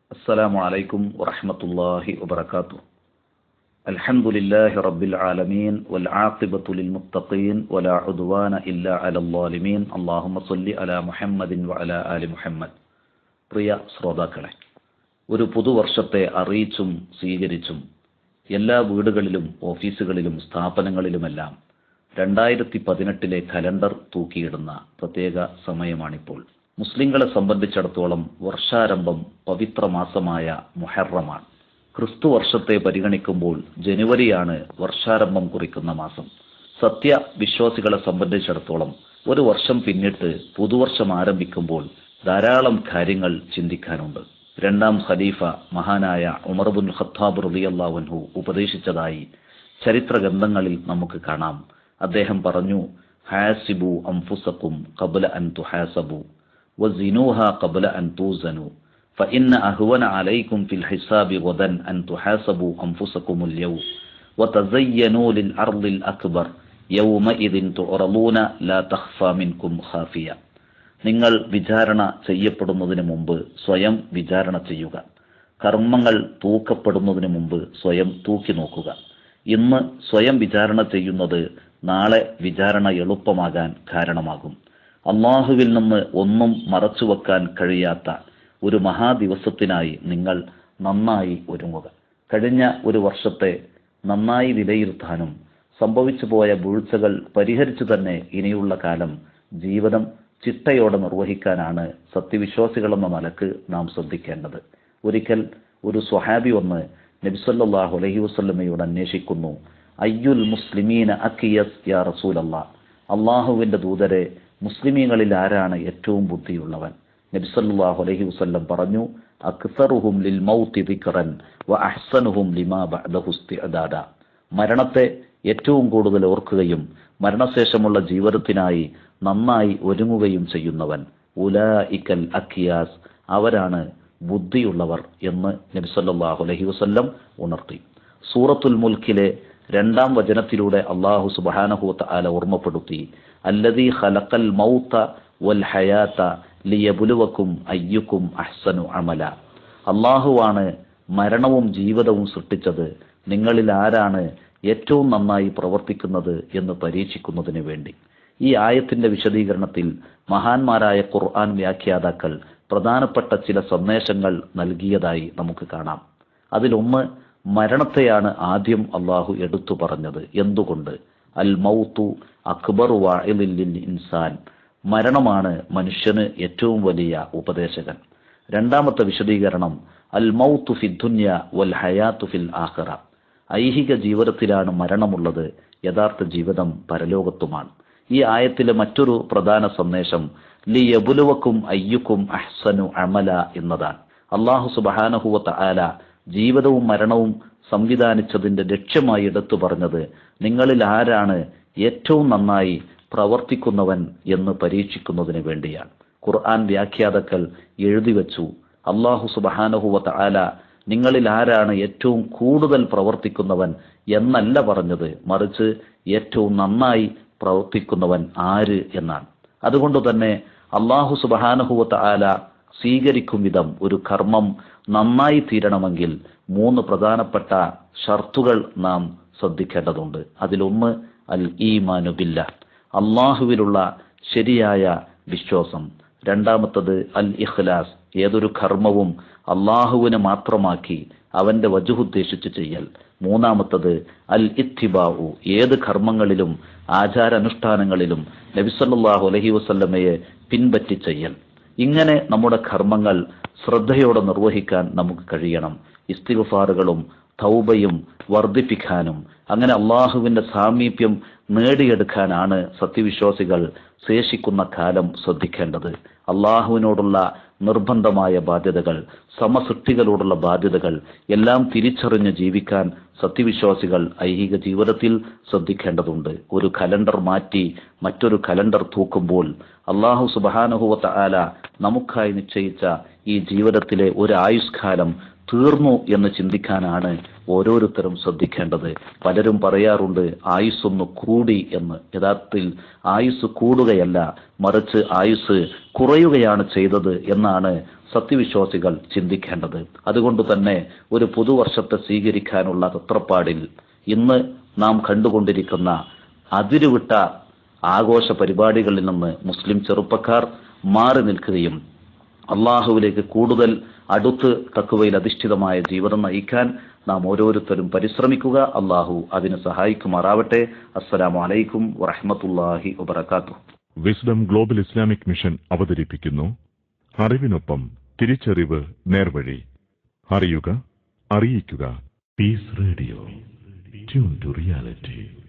السلام عليكم ورحمة الله وبركاته الحمد لله رب العالمين والعاقبة للمتقين ولا عدوان إلا على الظالمين اللهم صل على محمد وعلى آل محمد പ്രിയ ശ്രോതാക്കളെ ഒരു പുതുവർഷത്തെ അറിയിച്ചും സ്വീകരിച്ചും എല്ലാ വീടുകളിലും ഓഫീസുകളിലും സ്ഥാപനങ്ങളിലുമെല്ലാം രണ്ടായിരത്തി പതിനെട്ടിലെ കലണ്ടർ തൂക്കിയിടുന്ന പ്രത്യേക സമയമാണിപ്പോൾ മുസ്ലിങ്ങളെ സംബന്ധിച്ചിടത്തോളം വർഷാരംഭം പവിത്ര മാസമായ മുഹറമാണ് ക്രിസ്തു വർഷത്തെ പരിഗണിക്കുമ്പോൾ ജനുവരിയാണ് വർഷാരംഭം കുറിക്കുന്ന മാസം സത്യ വിശ്വാസികളെ സംബന്ധിച്ചിടത്തോളം ഒരു വർഷം പിന്നിട്ട് പുതുവർഷം ആരംഭിക്കുമ്പോൾ ധാരാളം കാര്യങ്ങൾ ചിന്തിക്കാനുണ്ട് രണ്ടാം ഖലീഫ മഹാനായ ഉമർബുൽ ഖത്താബ് റളിയല്ലാഹു ഉപദേശിച്ചതായി ചരിത്ര ഗ്രന്ഥങ്ങളിൽ നമുക്ക് കാണാം അദ്ദേഹം പറഞ്ഞു ഹാസിബു അംഫുസക്കും കബല അൻ തുഹാസബു وزنوها قبل أن توزنوا فإن أهون عليكم في الحساب غدا أن تحاسبوا أنفسكم اليوم وتزينوا للأرض الأكبر يومئذ تعرضون لا تخفى منكم خافية നിങ്ങൾ വിചാരണ ചെയ്യപ്പെടുന്നതിന് മുമ്പ് സ്വയം വിചാരണ ചെയ്യുക കർമ്മങ്ങൾ തൂക്കപ്പെടുന്നതിന് മുമ്പ് സ്വയം തൂക്കി നോക്കുക ഇന്ന് സ്വയം വിചാരണ ചെയ്യുന്നത് നാളെ വിചാരണ എളുപ്പമാകാൻ കാരണമാകും അള്ളാഹുവിൽ നിന്ന് ഒന്നും മറച്ചുവെക്കാൻ കഴിയാത്ത ഒരു മഹാദിവസത്തിനായി നിങ്ങൾ നന്നായി ഒരുങ്ങുക കഴിഞ്ഞ ഒരു വർഷത്തെ നന്നായി വിലയിരുത്താനും സംഭവിച്ചു പോയ വീഴ്ചകൾ പരിഹരിച്ചു തന്നെ ഇനിയുള്ള കാലം ജീവിതം ചിട്ടയോടെ നിർവഹിക്കാനാണ് സത്യവിശ്വാസികളെന്ന നിലക്ക് നാം ശ്രദ്ധിക്കേണ്ടത് ഒരിക്കൽ ഒരു സ്വഹാബി ഒന്ന് നബിസല്ലാഹു അലഹി വസ്ലമയോട് അന്വേഷിക്കുന്നു അയ്യുൽ മുസ്ലിമീന അക്കിയസ് യാ റസൂലല്ലാ അള്ളാഹുവിന്റെ ദൂതരെ മുസ്ലിമീങ്ങളിൽ ആരാണ് ഏറ്റവും ബുദ്ധിയുള്ളവൻ നബിസല്ലാഹു അലഹി വസ്ല്ലം പറഞ്ഞു അക്സറുഹും ലിൽ മൗത്തി ദിക്റൻ വ അഹ്സനുഹും ലിമാ ബഅദഹു ഇസ്തിഅദാദ മരണത്തെ ഏറ്റവും കൂടുതൽ ഓർക്കുകയും മരണശേഷമുള്ള ജീവിതത്തിനായി നന്നായി ഒരുങ്ങുകയും ചെയ്യുന്നവൻ ഉലായിക്കൽ അക്കിയാസ് അവരാണ് ബുദ്ധിയുള്ളവർ എന്ന് നബിസല്ലാഹു അലഹി വസ്ല്ലം ഉണർത്തി സൂറത്തുൽ മുൽക്കിലെ രണ്ടാം വചനത്തിലൂടെ അള്ളാഹു സുബാനഹുത്ത ആല ഓർമ്മപ്പെടുത്തി അല്ലദീ ഖലഖൽ മൗത്ത വൽ ഹയാത്ത ലിയബുലുവക്കും അയ്യുക്കും അഹ്സനു അമല അള്ളാഹുവാണ് മരണവും ജീവിതവും സൃഷ്ടിച്ചത് നിങ്ങളിൽ ആരാണ് ഏറ്റവും നന്നായി പ്രവർത്തിക്കുന്നത് എന്ന് പരീക്ഷിക്കുന്നതിന് വേണ്ടി ഈ ആയത്തിന്റെ വിശദീകരണത്തിൽ മഹാന്മാരായ ഖുർആൻ വ്യാഖ്യാതാക്കൾ പ്രധാനപ്പെട്ട ചില സന്ദേശങ്ങൾ നൽകിയതായി നമുക്ക് കാണാം അതിലൊന്ന് മരണത്തെയാണ് ആദ്യം അള്ളാഹു എടുത്തു പറഞ്ഞത് എന്തുകൊണ്ട് അൽ മൗത്തു അക്ബർ വാഇലിൽ ഇൻസാൻ മരണമാണ് മനുഷ്യന് ഏറ്റവും വലിയ ഉപദേശകൻ രണ്ടാമത്തെ വിശദീകരണം അൽ മൗത്തു ഫിദ്ദുന്യ വൽ ഹയാത്തു ഫിൽ ആഖിറ ഐഹിക ജീവിതത്തിലാണ് മരണമുള്ളത് യഥാർത്ഥ ജീവിതം പരലോകത്തുമാണ് ഈ ആയത്തിലെ മറ്റൊരു പ്രധാന സന്ദേശം ലി യബുലുവക്കും അയ്യുക്കും അഹ്സനു അമല എന്നതാണ് അള്ളാഹു സുബഹാനഹുവത്ത ആല ജീവിതവും മരണവും സംവിധാനിച്ചതിന്റെ ലക്ഷ്യമായി എടുത്തു പറഞ്ഞത് നിങ്ങളിൽ ആരാണ് ഏറ്റവും നന്നായി പ്രവർത്തിക്കുന്നവൻ എന്ന് പരീക്ഷിക്കുന്നതിന് വേണ്ടിയാണ് ഖുർആൻ വ്യാഖ്യാതാക്കൾ എഴുതി വച്ചു അള്ളാഹു സുബഹാനഹുവത്ത ആല നിങ്ങളിൽ ആരാണ് ഏറ്റവും കൂടുതൽ പ്രവർത്തിക്കുന്നവൻ എന്നല്ല പറഞ്ഞത് മറിച്ച് ഏറ്റവും നന്നായി പ്രവർത്തിക്കുന്നവൻ ആര് എന്നാണ് അതുകൊണ്ട് തന്നെ അള്ളാഹു സുബഹാനഹുവത്ത ആല സ്വീകരിക്കും വിധം ഒരു കർമ്മം നന്നായി തീരണമെങ്കിൽ മൂന്ന് പ്രധാനപ്പെട്ട ഷർത്തുകൾ നാം ശ്രദ്ധിക്കേണ്ടതുണ്ട് അതിലൊന്ന് അൽ ഈമാനുബില്ല അള്ളാഹുവിലുള്ള ശരിയായ വിശ്വാസം രണ്ടാമത്തത് അൽ ഇഖ്ലാസ് ഏതൊരു കർമ്മവും അള്ളാഹുവിനെ മാത്രമാക്കി അവന്റെ വജുഹുദ്ദേശിച്ച് ചെയ്യൽ മൂന്നാമത്തത് അൽ ഇത്തിബാവു ഏത് കർമ്മങ്ങളിലും ആചാരാനുഷ്ഠാനങ്ങളിലും നബിസല്ലാഹു അലഹി വസല്ലമയെ പിൻപറ്റി ചെയ്യൽ ഇങ്ങനെ നമ്മുടെ കർമ്മങ്ങൾ ശ്രദ്ധയോടെ നിർവഹിക്കാൻ നമുക്ക് കഴിയണം ഇസ്തിഗഫാറുകളും തൗബയും വർദ്ധിപ്പിക്കാനും അങ്ങനെ അള്ളാഹുവിന്റെ സാമീപ്യം നേടിയെടുക്കാനാണ് സത്യവിശ്വാസികൾ ശേഷിക്കുന്ന കാലം ശ്രദ്ധിക്കേണ്ടത് അള്ളാഹുവിനോടുള്ള നിർബന്ധമായ ബാധ്യതകൾ സമസൃഷ്ടികളോടുള്ള ബാധ്യതകൾ എല്ലാം തിരിച്ചറിഞ്ഞ് ജീവിക്കാൻ സത്യവിശ്വാസികൾ ഐഹിക ജീവിതത്തിൽ ശ്രദ്ധിക്കേണ്ടതുണ്ട് ഒരു കലണ്ടർ മാറ്റി മറ്റൊരു കലണ്ടർ തൂക്കുമ്പോൾ അള്ളാഹു സുബാനുഹുവത്ത ആല നമുക്കായി നിശ്ചയിച്ച ഈ ജീവിതത്തിലെ ഒരു ആയുഷ്കാലം തീർന്നു എന്ന് ചിന്തിക്കാനാണ് ഓരോരുത്തരും ശ്രദ്ധിക്കേണ്ടത് പലരും പറയാറുണ്ട് ആയുസ്സൊന്ന് കൂടി എന്ന് യഥാർത്ഥത്തിൽ ആയുസ് കൂടുകയല്ല മറിച്ച് ആയുസ് കുറയുകയാണ് ചെയ്തത് എന്നാണ് സത്യവിശ്വാസികൾ ചിന്തിക്കേണ്ടത് അതുകൊണ്ട് തന്നെ ഒരു പുതുവർഷത്തെ സ്വീകരിക്കാനുള്ള തത്രപ്പാടിൽ ഇന്ന് നാം കണ്ടുകൊണ്ടിരിക്കുന്ന അതിരുവിട്ട ആഘോഷ പരിപാടികളിൽ നിന്ന് മുസ്ലിം ചെറുപ്പക്കാർ മാറി നിൽക്കുകയും അള്ളാഹുവിലേക്ക് കൂടുതൽ അടുത്ത് തക്കുവയിൽ അധിഷ്ഠിതമായ ജീവിതം നയിക്കാൻ നാം ഓരോരുത്തരും പരിശ്രമിക്കുക അള്ളാഹു അതിന് സഹായിക്കുമാറാവട്ടെ അസ്സലാമു അലൈക്കും വറഹ്മത്തുള്ളാഹി വബറകാതുഹു വിസ്ഡം ഗ്ലോബൽ ഇസ്ലാമിക് മിഷൻ അവതരിപ്പിക്കുന്നു അറിവിനൊപ്പം തിരിച്ചറിവ് നേർവഴി അറിയുക അറിയിക്കുക peace radio tune to reality